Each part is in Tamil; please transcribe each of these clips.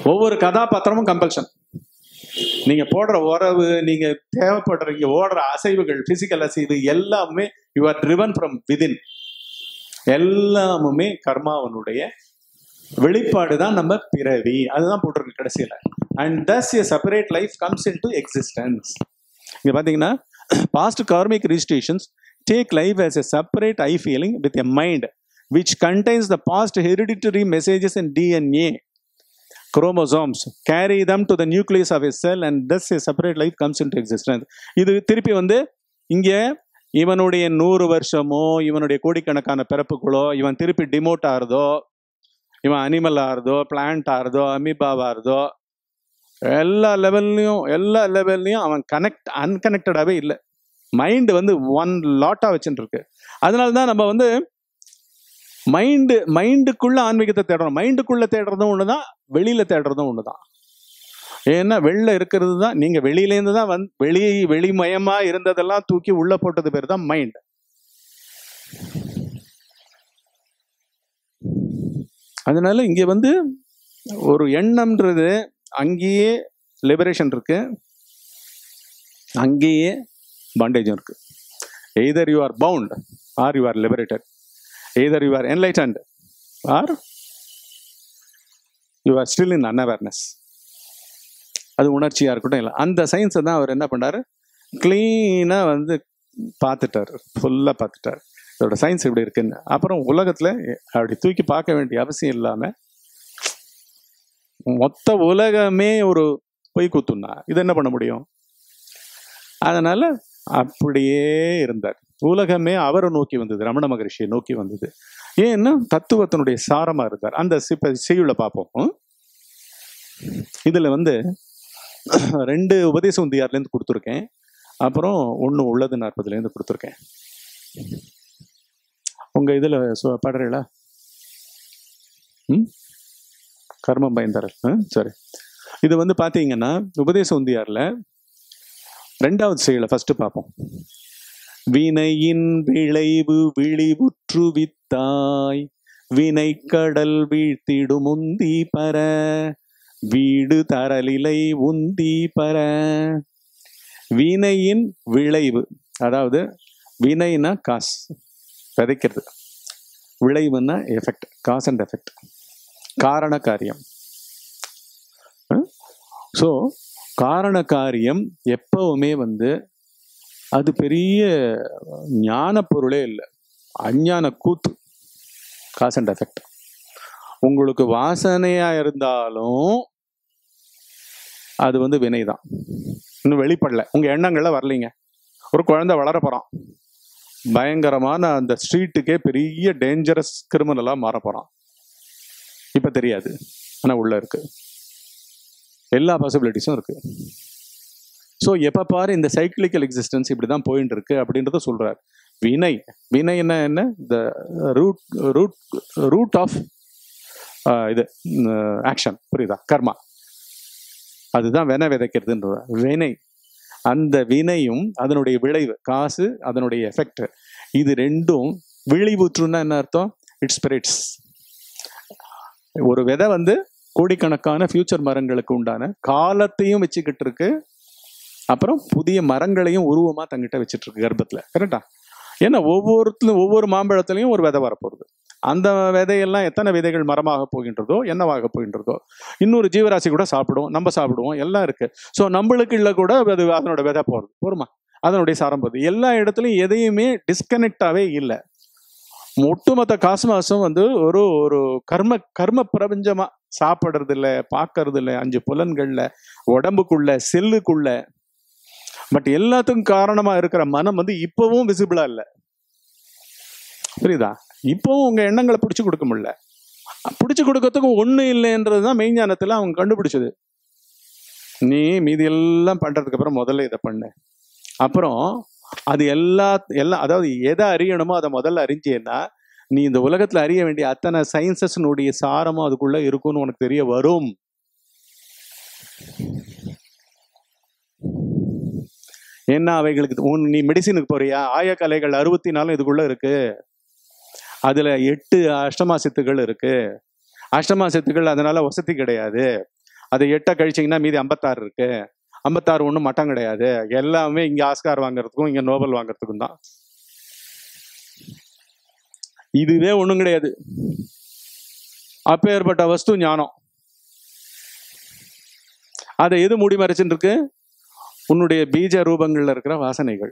ஒவ்வொரு கதாபாத்திரமும் கம்பல்ஷன் நீங்க போடுற உறவு நீங்க தேவைப்படுற இங்க ஓடுற அசைவுகள் பிசிக்கல் அசைவு எல்லாமே you are driven from within எல்லாமுமே கர்மாவனுடைய வெளிப்பாடு தான் நம்ம பிறவி அதுதான் போட்டிருக்கு கடைசியில and thus a separate life comes into டு எக்ஸிஸ்டன்ஸ் இங்க பாத்தீங்கன்னா past karmic registrations take life as a separate I feeling with a mind which contains the past hereditary messages in DNA chromosomes carry them to the nucleus of a cell and thus a separate life comes into existence இது திருப்பி வந்து இங்க இவனுடைய நூறு வருஷமோ இவனுடைய கோடிக்கணக்கான பிறப்புகளோ இவன் திருப்பி டிமோட் ஆறுதோ இவன் அனிமல் ஆறுதோ பிளான்ட் ஆறுதோ அமீபாவா ஆறுதோ எல்லா லெவல்லையும் எல்லா லெவல்லையும் அவன் கனெக்ட் அன்கனெக்டடாகவே இல்லை மைண்டு வந்து ஒன் லாட்டாக வச்சுட்டு இருக்கு அதனால தான் நம்ம வந்து மைண்டு மைண்டுக்குள்ள ஆன்மீகத்தை தேடுறோம் மைண்டுக்குள்ள தேடுறதும் ஒன்று தான் வெளியில தேடுறதும் ஒன்று தான் ஏன்னா வெளில இருக்கிறது தான் நீங்க வெளியிலேருந்து தான் வந்து வெளி வெளிமயமா இருந்ததெல்லாம் தூக்கி உள்ள போட்டது பேர் தான் மைண்ட் அதனால இங்க வந்து ஒரு எண்ணம்ன்றது அங்கேயே லிபரேஷன் இருக்கு அங்கேயே பாண்டேஜும் இருக்கு either you are bound or you are liberated either you are enlightened or you are still in unawareness அது உணர்ச்சியாக இருக்கட்டும் இல்லை அந்த சயின்ஸை தான் அவர் என்ன பண்ணாரு க்ளீனாக வந்து பார்த்துட்டார் ஃபுல்லாக பார்த்துட்டார் இதோட சயின்ஸ் இப்படி இருக்குன்னு அப்புறம் உலகத்தில் அப்படி தூக்கி பார்க்க வேண்டிய அவசியம் இல்லாமல் மொத்த உலகமே ஒரு பொய் குத்துனா இது என்ன பண்ண முடியும் அதனால அப்படியே இருந்தார் உலகமே அவரை நோக்கி வந்தது ரமண மகரிஷியை நோக்கி வந்தது ஏன்னா தத்துவத்தினுடைய சாரமா இருந்தார் அந்த சிப்ப செய்யுளை பார்ப்போம் ம்? இதுல வந்து ரெண்டு உபதேச உந்தியார்லேருந்து கொடுத்துருக்கேன் அப்புறம் ஒன்று உள்ளது நாற்பதுலேருந்து கொடுத்துருக்கேன் உங்க இதுல சொ- பாடுறீங்களா ம் கர்மம் பயந்தாரல் ம் சரி இது வந்து பார்த்தீங்கன்னா உபதேச உந்தியார்ல ரெண்டாவது செயலை ஃபர்ஸ்ட் பார்ப்போம் வினையின் விளைவு விழிவுற்று வித்தாய் வினை கடல் வீழ்த்திடும் உந்தி பர வீடு தரலிலை உந்தி பர வினையின் விளைவு அதாவது வினைனா காசு விதைக்கிறது விளைவுன்னா எஃபெக்ட் காஸ் அண்ட் எஃபெக்ட் காரண காரியம் ஸோ காரண காரியம் எப்பவுமே வந்து அது பெரிய ஞான பொருளே இல்லை அஞ்ஞான கூத்து காஸ் அண்ட் எஃபெக்ட் உங்களுக்கு வாசனையா இருந்தாலும் அது வந்து வினைதான் இன்னும் வெளிப்படல உங்க எண்ணங்கள்ல வரலைங்க ஒரு குழந்தை வளர போறான் பயங்கரமான அந்த ஸ்ட்ரீட்டுக்கே பெரிய டேஞ்சரஸ் கிரிமினலா மாற போறான் இப்ப தெரியாது ஆனா உள்ள இருக்கு எல்லா பாசிபிலிட்டிஸும் இருக்கு ஸோ எப்போ பாரு இந்த சைக்கிளிக்கல் எக்ஸிஸ்டன்ஸ் இப்படி தான் போயிட்டு இருக்கு அப்படின்றத சொல்றார் வினை வினை என்ன என்ன the root root root of இது ஆக்ஷன் புரியுதா கர்மா அதுதான் வினை விதைக்கிறதுன்ற வினை அந்த வினையும் அதனுடைய விளைவு காசு அதனுடைய எஃபெக்ட் இது ரெண்டும் விழிவுற்றுன்னா என்ன அர்த்தம் இட் ஸ்பிரிட்ஸ் ஒரு விதை வந்து கோடிக்கணக்கான ஃபியூச்சர் மரங்களுக்கு உண்டான காலத்தையும் வச்சுக்கிட்டு இருக்கு அப்புறம் புதிய மரங்களையும் உருவமா தங்கிட்ட வச்சுட்டு இருக்கு கர்ப்பத்துல கரெக்டா ஏன்னா ஒவ்வொருத்திலும் ஒவ்வொரு மாம்பழத்துலயும் ஒரு விதை வரப்போகுது அந்த விதையெல்லாம் எத்தனை விதைகள் மரமாக போகின்றதோ என்னவாக போகின்றதோ இன்னொரு ஜீவராசி கூட சாப்பிடுவோம் நம்ம சாப்பிடுவோம் எல்லாம் இருக்கு ஸோ நம்மளுக்கு இல்லை கூட அது அதனோட விதை போகிறது போருமா அதனுடைய சாரம் போகுது எல்லா இடத்துலையும் எதையுமே டிஸ்கனெக்டாவே இல்லை ஒட்டுமொத்த காஸ்மாஸும் வந்து ஒரு ஒரு கர்ம கர்ம பிரபஞ்சமா சாப்பிடுறது இல்ல பார்க்கறது இல்ல அஞ்சு புலன்கள்ல உடம்புக்குள்ள செல்லுக்குள்ள பட் எல்லாத்துக்கும் காரணமா இருக்கிற மனம் வந்து இப்பவும் விசிபிளா இல்ல புரியுதா இப்பவும் உங்க எண்ணங்களை பிடிச்சு கொடுக்க முடியல பிடிச்சு கொடுக்கறதுக்கு ஒண்ணு இல்லைன்றது தான் மெய்ஞானத்துல அவங்க கண்டுபிடிச்சது நீ மீதி எல்லாம் பண்றதுக்கு அப்புறம் முதல்ல இதை பண்ணு அப்புறம் அது எல்லா எல்லாம் அதாவது எதை அறியணுமோ அதை முதல்ல அறிஞ்சேன்னா நீ இந்த உலகத்துல அறிய வேண்டிய அத்தனை சயின்சஸ்னுடைய சாரமும் அதுக்குள்ள இருக்கும்னு உனக்கு தெரிய வரும் என்ன அவைகளுக்கு உன் நீ மெடிசினுக்கு போறியா ஆயக்கலைகள் அறுபத்தி நாலும் இதுக்குள்ள இருக்கு அதுல எட்டு அஷ்டமா சித்துகள் இருக்கு அஷ்டமா சித்துகள் அதனால வசதி கிடையாது அதை எட்ட கழிச்சிங்கன்னா மீதி ஐம்பத்தாறு இருக்கு ஐம்பத்தாறு ஒன்றும் மட்டம் கிடையாது எல்லாமே இங்க ஆஸ்கார் வாங்குறதுக்கும் இங்க நோபல் வாங்குறதுக்கும் தான் இதுவே ஒண்ணும் கிடையாது அப்பேற்பட்ட வஸ்து ஞானம் அதை எது மூடி மறைச்சுட்டு இருக்கு உன்னுடைய பீஜ ரூபங்கள்ல இருக்கிற வாசனைகள்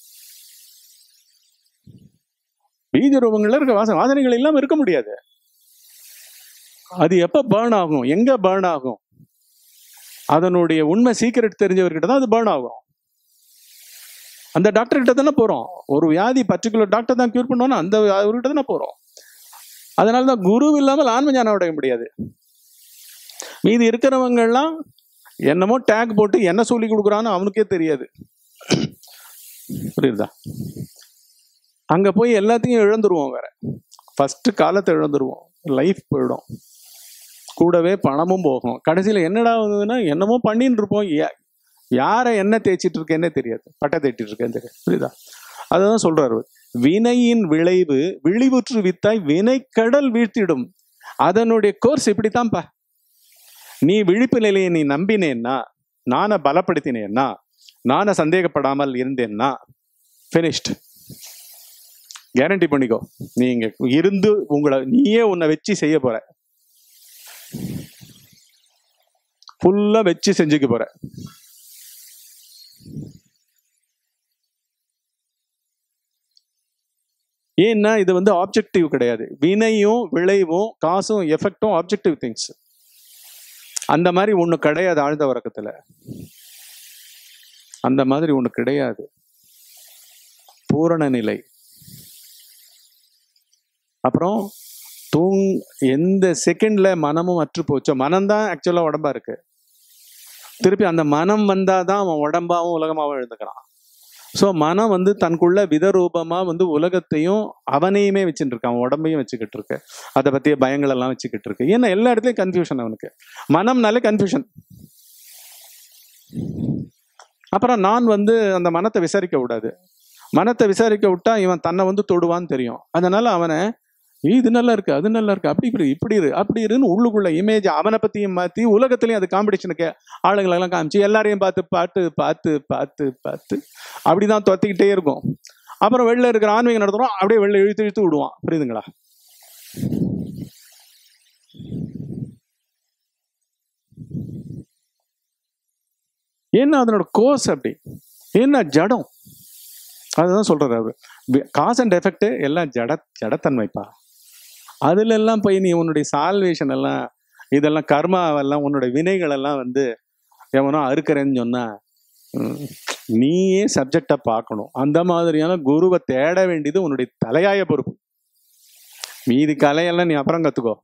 பீஜ ரூபங்கள்ல இருக்க வாசனை வாசனைகள் இல்லாம இருக்க முடியாது அது எப்ப பேர்ன் ஆகும் எங்க பேர்ன் ஆகும் அதனுடைய உண்மை சீக்கிரட் தெரிஞ்சவர்கிட்ட தான் அது பேர்ன் ஆகும் அந்த டாக்டர் கிட்ட தானே போறோம் ஒரு வியாதி பர்டிகுலர் டாக்டர் தான் கியூர் பண்ணுவோம்னா அந்த அவர்கிட்ட தானே போறோம் அதனால தான் குரு இல்லாமல் ஆன்ம ஞானம் அடைய முடியாது மீதி இருக்கிறவங்கெல்லாம் என்னமோ டேக் போட்டு என்ன சொல்லி கொடுக்குறான்னு அவனுக்கே தெரியாது புரியுதா அங்க போய் எல்லாத்தையும் இழந்துருவோம் வேற ஃபர்ஸ்ட் காலத்தை இழந்துருவோம் லைஃப் போயிடும் கூடவே பணமும் போகும் கடைசியில என்னடா ஆகுதுன்னா என்னமோ பண்ணின்னு இருப்போம் யா- யாரை என்ன தேய்ச்சிட்டு இருக்கேன்னே தெரியாது பட்டை தேய்ச்சிட்டு இருக்கேன்னு தெரியாது புரியுதா அதுதான் சொல்றாரு வினையின் விளைவு விழிவுற்று வித்தாய் வினைக்கடல் வீழ்த்திடும் அதனுடைய கோர்ஸ் இப்படித்தான்ப்பா நீ விழிப்பு நிலையை நீ நம்பினேன்னா நானை பலப்படுத்தினேன்னா நானை சந்தேகப்படாமல் இருந்தேன்னா finished கேரண்டி பண்ணிக்கோ நீங்க இருந்து உங்களை நீயே உன்னை வச்சு செய்ய போற ஃபுல்லா வச்சு செஞ்சுக்க போற ஏன்னா இது வந்து ஆப்ஜெக்டிவ் கிடையாது வினையும் விளைவும் காசும் எஃபெக்டும் ஆப்ஜெக்டிவ் திங்ஸ் அந்த மாதிரி ஒண்ணு கிடையாது ஆழ்ந்த உறக்கத்துல அந்த மாதிரி ஒண்ணு கிடையாது பூரண நிலை அப்புறம் தூங் எந்த செகண்ட்ல மனமும் அற்று போச்சோ மனம்தான் ஆக்சுவலா உடம்பா இருக்கு திருப்பி அந்த மனம் வந்தாதான் அவன் உடம்பாவும் உலகமாவும் எழுந்துக்கிறான் ஸோ மனம் வந்து தனக்குள்ள விதரூபமா வந்து உலகத்தையும் அவனையுமே வச்சுட்டு இருக்கு அவன் உடம்பையும் வச்சுக்கிட்டு இருக்கு அதை பத்திய பயங்கள் எல்லாம் வச்சுக்கிட்டு இருக்கு ஏன்னா எல்லா இடத்துலயும் கன்ஃபியூஷன் அவனுக்கு மனம்னாலே கன்ஃபியூஷன் அப்புறம் நான் வந்து அந்த மனத்தை விசாரிக்க விடாது மனத்தை விசாரிக்க விட்டா இவன் தன்னை வந்து தொடுவான்னு தெரியும் அதனால அவனை "ஏய், இது நல்லா இருக்கு அது நல்லா இருக்கு அப்படி இப்படி இப்படி இரு அப்படி இருன்னு உள்ளுக்குள்ள இமேஜ் அவனை பத்தியும் மாத்தி உலகத்திலயும் அது காம்படிஷனுக்கு ஆளுங்களை எல்லாம் காமிச்சு எல்லாரையும் பார்த்து பார்த்து பார்த்து பார்த்து பார்த்து அப்படிதான் தொத்திக்கிட்டே இருக்கும் அப்புறம் வெளில இருக்கிற ஆன்மீகம் நடத்துறோம் அப்படியே வெளில இழுத்து இழுத்து விடுவான் புரியுதுங்களா ஏன்னா அதனோட கோர்ஸ் அப்படி ஏன்னா ஜடம் அதுதான் சொல்றாரு அவரு காஸ் அண்ட் எஃபெக்ட் எல்லாம் ஜட ஜடத்தன்மைப்பா அதுல எல்லாம் போய் நீ உன்னுடைய சால்வேஷன் எல்லாம் இதெல்லாம் கர்மாவெல்லாம் உன்னுடைய வினைகள் எல்லாம் வந்து எவனோ அறுக்கிறேன்னு சொன்னா ம், நீயே சப்ஜெக்டை பார்க்கணும் அந்த மாதிரியான குருவை தேட வேண்டியது உன்னுடைய தலையாய பொறுப்பு மீதி கலையெல்லாம் நீ அப்புறம் கத்துக்கோ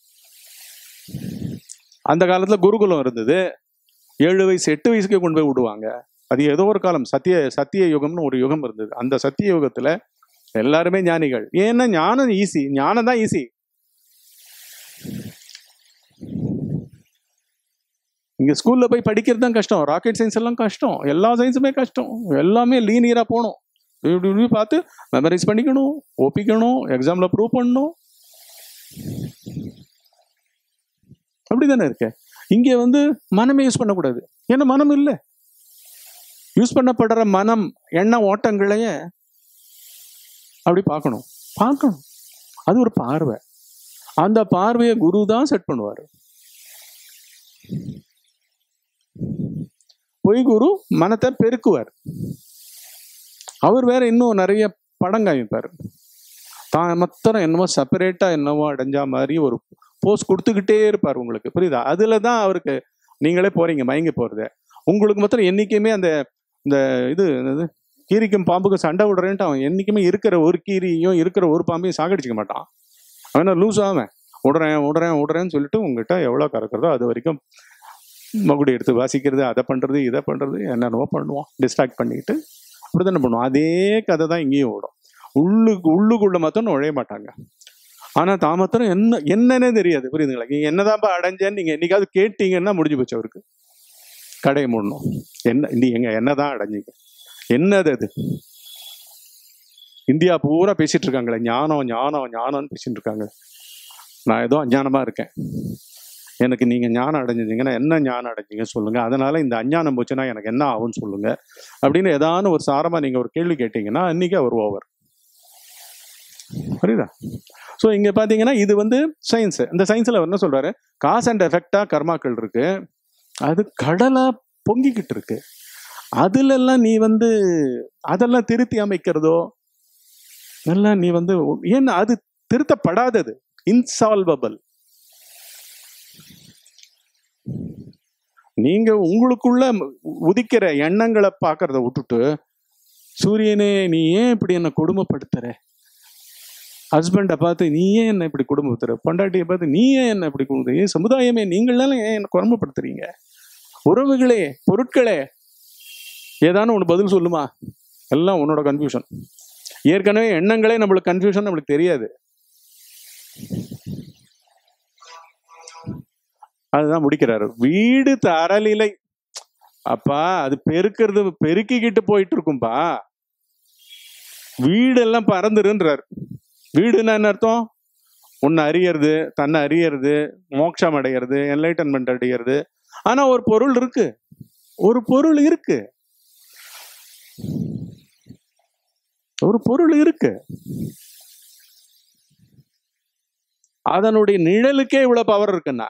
அந்த காலத்துல குருகுலம் இருந்தது ஏழு வயசு எட்டு வயசுக்கே கொண்டு போய் விடுவாங்க அது ஏதோ ஒரு காலம் சத்திய சத்திய யுகம்னு ஒரு யுகம் இருந்தது அந்த சத்திய யுகத்துல எல்லாருமே ஞானிகள் ஏன்னா ஞானம் ஈஸி ஞானம் தான் ஈஸி இங்க ஸ்கூல்ல போய் படிக்கிறது தான் கஷ்டம் ராக்கெட் சயின்ஸ் எல்லாம் கஷ்டம் எல்லா சயின்ஸுமே கஷ்டம் எல்லாமே லீனியரா போகணும் இப்படி இப்படி பார்த்து மெமரைஸ் பண்ணிக்கணும் ஒப்பிக்கணும் எக்ஸாம்ல ப்ரூவ் பண்ணணும் அப்படிதானே இருக்கு இங்க வந்து மனமே யூஸ் பண்ணக்கூடாது ஏன்னா மனம் இல்லை யூஸ் பண்ணப்படுற மனம் எண்ண ஓட்டங்களைய அப்படி பார்க்கணும் பார்க்கணும் அது ஒரு பார்வை அந்த பார்வையை குரு தான் செட் பண்ணுவார் பொய் குரு மனத்தை பெருக்குவார் அவர் வேற இன்னும் நிறைய படம் காமிப்பார் தான் மொத்தம் என்னமோ செப்பரேட்டா என்னவோ அடைஞ்சா மாதிரி ஒரு போஸ் கொடுத்துக்கிட்டே இருப்பார் உங்களுக்கு புரியுதா அதுல தான் அவருக்கு நீங்களே போறீங்க மயங்கி போறது உங்களுக்கு மாத்திரம் என்னைக்குமே அந்த இந்த இது என்னது கீரிக்கும் பாம்புக்கும் சண்டை விடுறேன்ட்டு அவன் என்னைக்குமே இருக்கிற ஒரு கீரியும் இருக்கிற ஒரு பாம்பையும் சாகடிச்சிக்க மாட்டான் அவன் லூஸ் ஆவன் விடுறேன் விடுறேன் விடுறேன்னு சொல்லிட்டு உங்ககிட்ட எவ்வளோ கறக்குறதோ அது வரைக்கும் மகுடி எடுத்து வாசிக்கிறது அதை பண்றது இதை பண்றது என்னென்னவோ பண்ணுவான் டிஸ்ட்ராக்ட் பண்ணிக்கிட்டு அப்படிதானே பண்ணுவான் அதே கதை தான் இங்கேயும் ஓடும் உள்ளுக்கு உள்ளுக்குள்ள மாத்திரம் நுழைய மாட்டாங்க ஆனா தான் மாத்திரம் என்ன என்னன்னே தெரியாது புரியுதுங்களா நீங்க என்னதான்ப்பா அடைஞ்சேன்னு நீங்க என்னைக்காவது கேட்டீங்கன்னா முடிஞ்சு போச்சு அவருக்கு கடையை மூடணும் என்ன நீ எங்க என்னதான் அடைஞ்சீங்க என்னது அது இந்தியா பூரா பேசிட்டு இருக்காங்களே ஞானம் ஞானம் ஞானம்னு பேசிட்டு இருக்காங்க நான் ஏதோ அஞ்ஞானமா இருக்கேன் எனக்கு நீங்க ஞானம் அடைஞ்சிங்கன்னா என்ன ஞானம் அடைஞ்சீங்க சொல்லுங்க அதனால இந்த அஞ்ஞானம் போச்சுன்னா எனக்கு என்ன ஆகும்னு சொல்லுங்க அப்படின்னு ஏதான ஒரு சாரமா நீங்க ஒரு கேள்வி கேட்டீங்கன்னா அன்னைக்கு அவர் ஓவர் புரியுதா ஸோ இங்க பாத்தீங்கன்னா இது வந்து சயின்ஸ் இந்த சயின்ஸ்ல அவர் என்ன சொல்றாரு காஸ் அண்ட் எஃபெக்டா கர்மாக்கள் இருக்கு அது கடலா பொங்கிக்கிட்டு இருக்கு அதுல எல்லாம் நீ வந்து அதெல்லாம் திருத்தி அமைக்கிறதோ எல்லாம் நீ வந்து ஏன்னா அது திருத்தப்படாதது இன்சால்வபிள் நீங்க உங்களுக்குள்ள உதிக்கிற எண்ணங்களை பார்க்கறத விட்டுட்டு சூரியனே நீ ஏன் இப்படி என்ன கொடுமைப்படுத்துற ஹஸ்பண்டை பார்த்து நீ ஏன் என்ன இப்படி குடும்பப்படுத்துற பொண்டாட்டியை பார்த்து நீ ஏன் என்ன இப்படி கொடுத்து ஏன் சமுதாயமே நீங்களாம் ஏன் என்ன கொடுமைப்படுத்துறீங்க உறவுகளே பொருட்களே ஏதானு ஒன்று பதில் சொல்லுமா எல்லாம் உன்னோட கன்ஃபியூஷன் ஏற்கனவே எண்ணங்களே நம்மளுக்கு கன்ஃபியூஷன் நம்மளுக்கு தெரியாது அதுதான் முடிக்கிறாரு வீடு தரலிலை அப்பா அது பெருக்கிறது பெருக்கிக்கிட்டு போயிட்டு இருக்கும்பா வீடெல்லாம் பறந்துருன்றார் வீடுன்னா என்ன அர்த்தம் உன்னை அறியறது தன்னை அறியறது மோட்சம் அடையிறது என்லைட்டன்மெண்ட் அடையிறது ஆனா ஒரு பொருள் இருக்கு ஒரு பொருள் இருக்கு ஒரு பொருள் இருக்கு அதனுடைய நிழலுக்கே இவ்வளவு பவர் இருக்குன்னா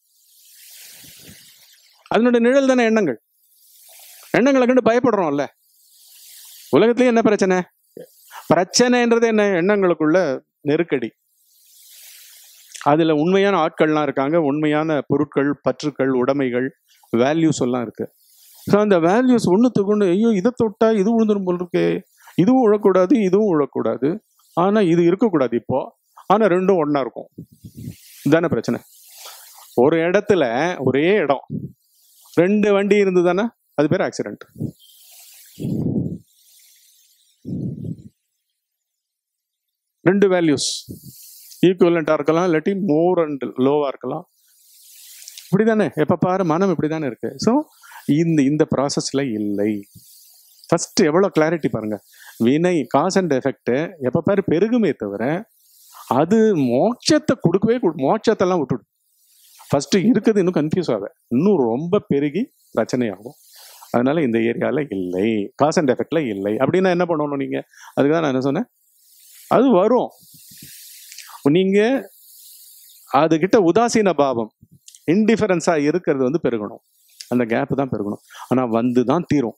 அதனுடைய நிழல் தானே எண்ணங்கள் எண்ணங்களை கண்டு பயப்படுறோம்ல உலகத்திலயும் என்ன பிரச்சனை பிரச்சனைன்றது என்ன எண்ணங்களுக்குள்ள நெருக்கடி அதுல உண்மையான ஆட்கள்லாம் இருக்காங்க உண்மையான பொருட்கள் பற்றுக்கள் உடைமைகள் வேல்யூஸ் எல்லாம் இருக்கு ஸோ அந்த வேல்யூஸ் ஒன்றுத்துக்கு ஒன்று ஐயோ இதை தொட்டா இது விழுந்துரும் போல் இருக்கு இதுவும் உழக்கூடாது இதுவும் உழக்கூடாது ஆனா இது இருக்கக்கூடாது இப்போ ஆனா ரெண்டும் ஒண்ணா இருக்கும் இதானே பிரச்சனை ஒரு இடத்துல ஒரே இடம் ரெண்டு வண்டி இருந்ததுதானே அது பேர் ஆக்சிடென்ட் ரெண்டு வேல்யூஸ் ஈக்குவலண்டா இருக்கலாம் இல்லாட்டி மோர் அண்ட் லோவா இருக்கலாம் இப்படிதானே எப்ப பாரு மனம் இப்படிதானே இருக்கு ஸோ இந்த இந்த ப்ராசஸ்ல இல்லை ஃபர்ஸ்ட் எவ்வளவு கிளாரிட்டி பாருங்க வினை காஸ் அண்ட் எஃபெக்ட் எப்ப பாரு பெருகுமே தவிர அது மோட்சத்தை கொடுக்கவே கொடு- மோட்சத்தெல்லாம் விட்டுடும் ஃபர்ஸ்ட் இருக்குது இன்னும் கன்ஃபியூஸ் ஆக இன்னும் ரொம்ப பெருகி பிரச்சனையாகும் அதனால இந்த ஏரியால இல்லை காஸ் அண்ட் எஃபெக்ட்ல இல்லை அப்படின்னா என்ன பண்ணணும் நீங்க அதுக்கு தான் நான் என்ன சொன்னேன் அது வரும் நீங்க அதுகிட்ட உதாசீன பாவம் இன்டிஃபரன்ஸா இருக்கிறது வந்து பெருகணும் அந்த கேப் தான் பெருகணும் ஆனா வந்து தான் தீரும்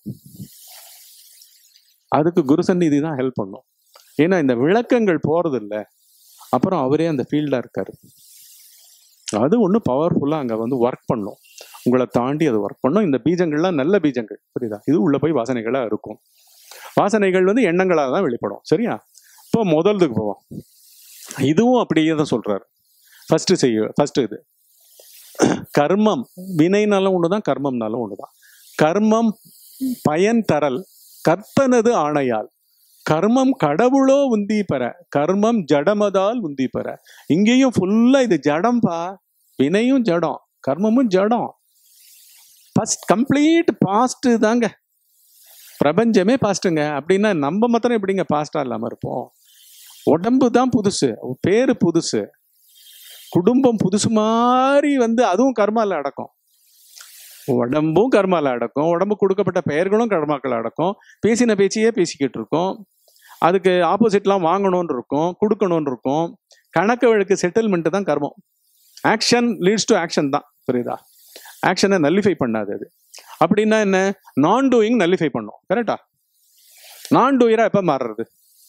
அதுக்கு குரு சந்நிதி தான் ஹெல்ப் பண்ணும் ஏன்னா இந்த விளக்கங்கள் போறது இல்ல அப்புறம் அவரே அந்த ஃபீல்டா இருக்காரு அது ஒண்ணு பவர்ஃபுல்லா அங்க வந்து ஒர்க் பண்ணும் உங்களை தாண்டி அது ஒர்க் பண்ணும் இந்த பீஜங்கள்லாம் நல்ல பீஜங்கள் புரியுதா இது உள்ள போய் வாசனைகளா இருக்கும் வாசனைகள் வந்து எண்ணங்களாக தான் வெளிப்படும் சரியா இப்போ முதல்துக்கு போவோம் இதுவும் அப்படியே தான் சொல்றாரு ஃபர்ஸ்ட் செய்ய ஃபர்ஸ்ட் இது கர்மம் வினைனாலும் ஒண்ணுதான் கர்மம்னாலும் ஒண்ணுதான் கர்மம் பயன் தரல் கர்த்தனது ஆணையால் கர்மம் கடவுளோ உந்தி பெற கர்மம் ஜடமதால் உந்தி பெற இங்கேயும் ஃபுல்லா இது ஜடம்பா வினையும் ஜடம் கர்மமும் ஜடம் ஃபர்ஸ்ட் கம்ப்ளீட் பாஸ்ட் தாங்க பிரபஞ்சமே பாஸ்ட்டுங்க அப்படின்னா நம்ம மாத்திரம் எப்படிங்க பாஸ்டா இல்லாம இருப்போம் உடம்பு தான் புதுசு பேரு புதுசு குடும்பம் புதுசு மாதிரி வந்து அதுவும் கர்மால அடக்கும் உடம்பும் கர்மால அடக்கும் உடம்பு கொடுக்கப்பட்ட பெயர்களும் கர்மாக்கள் அடக்கும் பேசின பேச்சையே பேசிக்கிட்டு இருக்கோம் அதுக்கு ஆப்போசிட்லாம் வாங்கணும்னு இருக்கும் கொடுக்கணும்னு இருக்கும் கணக்கு வழக்கு செட்டில்மெண்ட் தான் கர்மம் ஆக்ஷன் லீட்ஸ் டு ஆக்ஷன் தான் புரியுதா ஆக்ஷனை நல்லிஃபை பண்ணாது அது அப்படின்னா என்ன நான் டூயிங் நல்லிஃபை பண்ணும் கரெக்டா நான் டூயரா எப்ப மாறுறது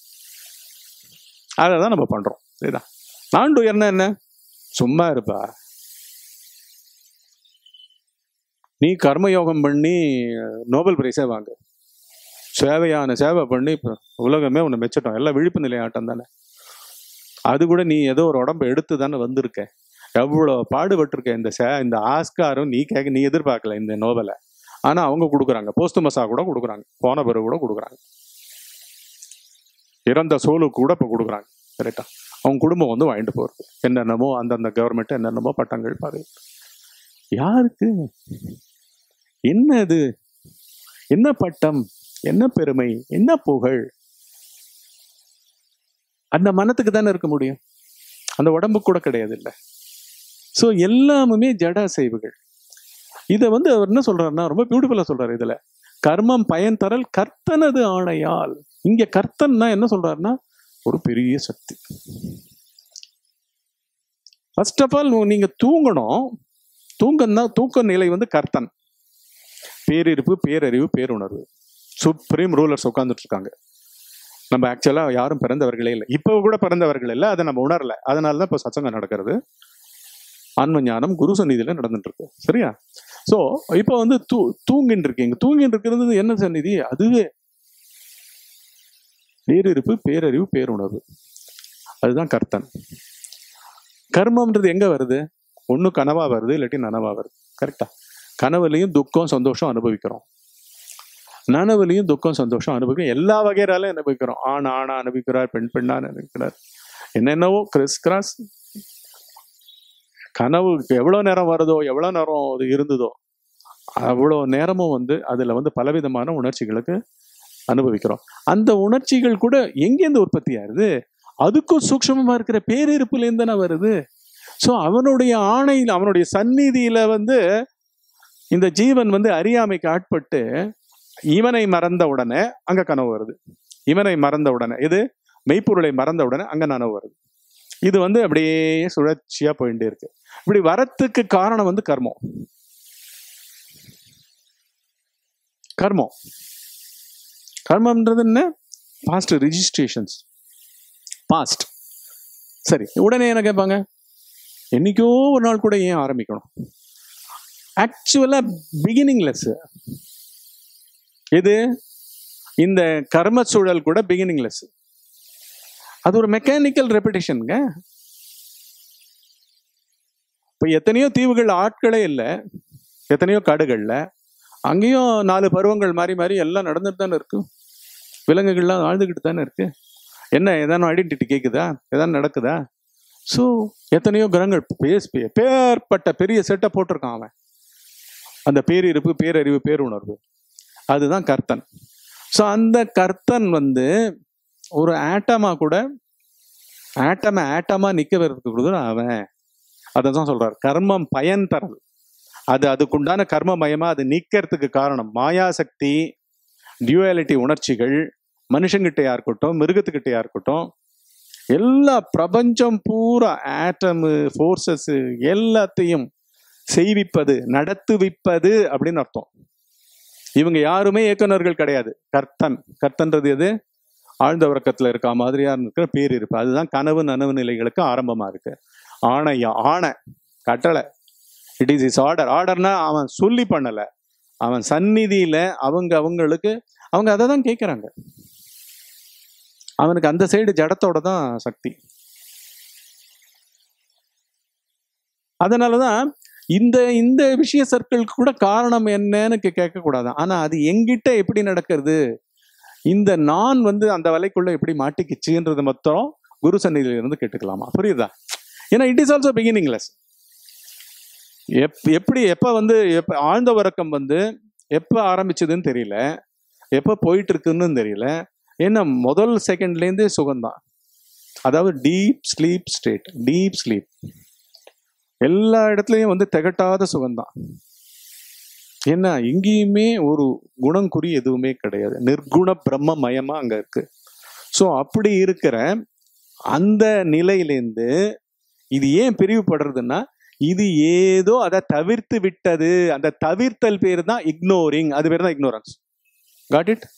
அதை தான் நம்ம பண்றோம் சரிதா நான் டூயர்னா என்ன சும்மா இருப்பா நீ கர்மயோகம் பண்ணி நோபல் பிரைஸே வாங்கு சேவையான சேவை பண்ணி இப்போ உலகமே உன்னை மெச்சிட்டோம் எல்லாம் விழிப்பு நிலை ஆட்டம் தானே அது கூட நீ ஏதோ ஒரு உடம்பு எடுத்து தானே வந்திருக்க எவ்வளோ பாடுபட்டிருக்க இந்த சே இந்த ஆஸ்காரும் நீ கேட்க நீ எதிர்பார்க்கல இந்த நோபலை ஆனா அவங்க கொடுக்குறாங்க போஸ்துமஸா கூட கொடுக்குறாங்க போன பிறகு கூட கொடுக்குறாங்க இறந்த சோலுக்கு கூட இப்போ கொடுக்குறாங்க கரெக்டா அவங்க குடும்பம் வந்து வாங்கிட்டு போறது என்னென்னமோ அந்தந்த கவர்மெண்ட் என்னென்னமோ பட்டங்கள் பாரு யாருக்கு என்ன இது என்ன பட்டம் என்ன பெருமை என்ன புகழ் அந்த மனத்துக்கு தானே இருக்க முடியும் அந்த உடம்புக்கு கூட கிடையாது இல்ல ஸோ எல்லாமுமே ஜட அசைவுகள் இதை வந்து அவர் என்ன சொல்றாருன்னா ரொம்ப பியூட்டிஃபுல்லா சொல்றாரு இதுல கர்மம் பயன் தரல் கர்த்தனது ஆணையால் இங்க கர்த்தன்னா என்ன சொல்றாருன்னா ஒரு பெரிய சக்தி ஃபர்ஸ்ட் ஆஃப் ஆல் நீங்க தூங்கணும் தூங்கம்னா தூக்க நிலை வந்து கர்த்தன் பேரிருப்பு பேரறிவு பேருணர்வு சுப்ரீம் ரூலர்ஸ் உட்காந்துட்டு இருக்காங்க நம்ம ஆக்சுவலா யாரும் பிறந்தவர்களே இல்லை இப்போ கூட பிறந்தவர்கள் இல்லை அதை நம்ம உணரல அதனால தான் இப்போ சச்சங்கம் நடக்கிறது ஆன்ம ஞானம் குரு சந்நிதியில நடந்துட்டு இருக்கு சரியா சோ இப்போ வந்து தூ தூங்கின்னு இருக்கீங்க தூங்கின்னு இருக்கிறது என்ன சந்நிதி அதுவே பேரிருப்பு பேரறிவு பேருணர்வு அதுதான் கர்த்தன் கர்மம்ன்றது எங்க வருது ஒண்ணு கனவா வருது இல்லாட்டி நனவா வருது கரெக்டா கனவுலையும் துக்கம் சந்தோஷம் அனுபவிக்கிறோம் நனவுலையும் துக்கம் சந்தோஷம் அனுபவிக்கிறோம் எல்லா வகையாலும் அனுபவிக்கிறோம் ஆண் ஆணா அனுபவிக்கிறார் பெண் பெண்ணா அனுபவிக்கிறார் என்னென்னவோ கிறிஸ் கிராஸ் கனவு எவ்வளவு நேரம் வருதோ எவ்வளவு நேரம் அது இருந்ததோ அவ்வளோ நேரமும் வந்து அதுல வந்து பலவிதமான உணர்ச்சிகளுக்கு அனுபவிக்கிறோம் அந்த உணர்ச்சிகள் கூட எங்கேருந்து உற்பத்தி ஆகுது அதுக்கும் சூக்ஷ்மமா இருக்கிற பேரிருப்புல இருந்து தானே வருது ஸோ அவனுடைய ஆணையில் அவனுடைய சந்நிதியில வந்து இந்த ஜீவன் வந்து அறியாமைக்கு ஆட்பட்டு இவனை மறந்த உடனே அங்க கனவு வருது இவனை மறந்த உடனே இது மெய்ப்பொருளை மறந்த உடனே அங்க நனவு வருது இது வந்து அப்படியே சுழற்சியா போயிட்டே இருக்கு இப்படி வரத்துக்கு காரணம் வந்து கர்மம் கர்மம் கர்மம்ன்றது என்ன பாஸ்ட் ரிஜிஸ்ட்ரேஷன்ஸ் பாஸ்ட் சரி உடனே என்ன கேட்பாங்க என்னைக்கோ ஒரு நாள் கூட ஏன் ஆரம்பிக்கணும் ஆக்சுவலா பிகினிங்லெஸ் இது இந்த கர்ம சூழல் கூட பிகினிங்லெஸ் அது ஒரு மெக்கானிக்கல் ரெப்பிடேஷனுங்க இப்போ எத்தனையோ தீவுகள் ஆட்களே இல்லை எத்தனையோ காடுகள்ல அங்கேயும் நாலு பருவங்கள் மாறி மாறி எல்லாம் நடந்துட்டு தானே இருக்கு விலங்குகள்லாம் வாழ்ந்துக்கிட்டு தானே இருக்கு என்ன ஏதான ஐடென்டிட்டி கேட்குதா ஏதாவது நடக்குதா ஸோ எத்தனையோ கிரகங்கள் பேஸ் பேர்பட்ட பெரிய செட்டை போட்டிருக்கான் அவன் அந்த பேரிருப்பு பேரறிவு பேருணர்வு அதுதான் கர்த்தன் ஸோ அந்த கர்த்தன் வந்து ஒரு ஆட்டமா கூட ஆட்டமா ஆட்டமா நிக்க வரதுக்கு கூட அவன் அதை தான் சொல்றார் கர்மம் பயன் தரல் அது அதுக்குண்டான கர்மமயமா அது நிக்கிறதுக்கு காரணம் மாயாசக்தி டியூவாலிட்டி உணர்ச்சிகள் மனுஷங்கிட்டயா இருக்கட்டும் மிருகத்துக்கிட்டயா இருக்கட்டும் எல்லா பிரபஞ்சம் பூரா ஆட்டமு ஃபோர்ஸஸ் எல்லாத்தையும் செய்விப்பது நடத்துவிப்பது அப்படின்னு அர்த்தம் இவங்க யாருமே இயக்குனர்கள் கிடையாது கர்த்தன் கர்த்தன்றது எது ஆழ்ந்த உறக்கத்துல இருக்க மாதிரியா இருக்கிற பேர் இருப்பு அதுதான் கனவு நனவு நிலைகளுக்கு ஆரம்பமா இருக்கு ஆணையா ஆணை கட்டளை இட் இஸ் இஸ் ஆர்டர் ஆர்டர்னா அவன் சொல்லி பண்ணல அவன் சந்நிதியில அவங்க அவங்களுக்கு அவங்க அதை தான் கேட்குறாங்க அவனுக்கு அந்த சைடு ஜடத்தோட தான் சக்தி அதனாலதான் இந்த இந்த விஷய சர்க்கிளுக்கு கூட காரணம் என்னன்னு கேட்க கூடாது ஆனா அது எங்கிட்ட எப்படி நடக்கிறது இந்த நான் வந்து அந்த வலைக்குள்ள எப்படி மாட்டிக்கிச்சுன்றது மொத்தம் குரு சந்நிதியில இருந்து கேட்டுக்கலாமா புரியுதா ஏன்னா இட் இஸ் ஆல்சோ பிகினிங்லெஸ் எப் எப்படி எப்ப வந்து எப்ப ஆழ்ந்த உறக்கம் வந்து எப்ப ஆரம்பிச்சதுன்னு தெரியல எப்ப போயிட்டு இருக்குன்னு தெரியல ஏன்னா முதல் செகண்ட்லேருந்தே சுகம்தான் அதாவது deep sleep state deep sleep எல்லா இடத்துலையும் வந்து திகட்டாத சுகம்தான் ஏன்னா எங்கேயுமே ஒரு குணங்குறி எதுவுமே கிடையாது நிர்குண பிரம்ம மயமா அங்க இருக்கு ஸோ அப்படி இருக்கிற அந்த நிலையிலேருந்து இது ஏன் பிரிவுபடுறதுன்னா இது ஏதோ அதை தவிர்த்து விட்டது அந்த தவிர்த்தல் பேர் தான் இக்னோரிங் அது பேர் தான் இக்னோரன்ஸ் காட் இட்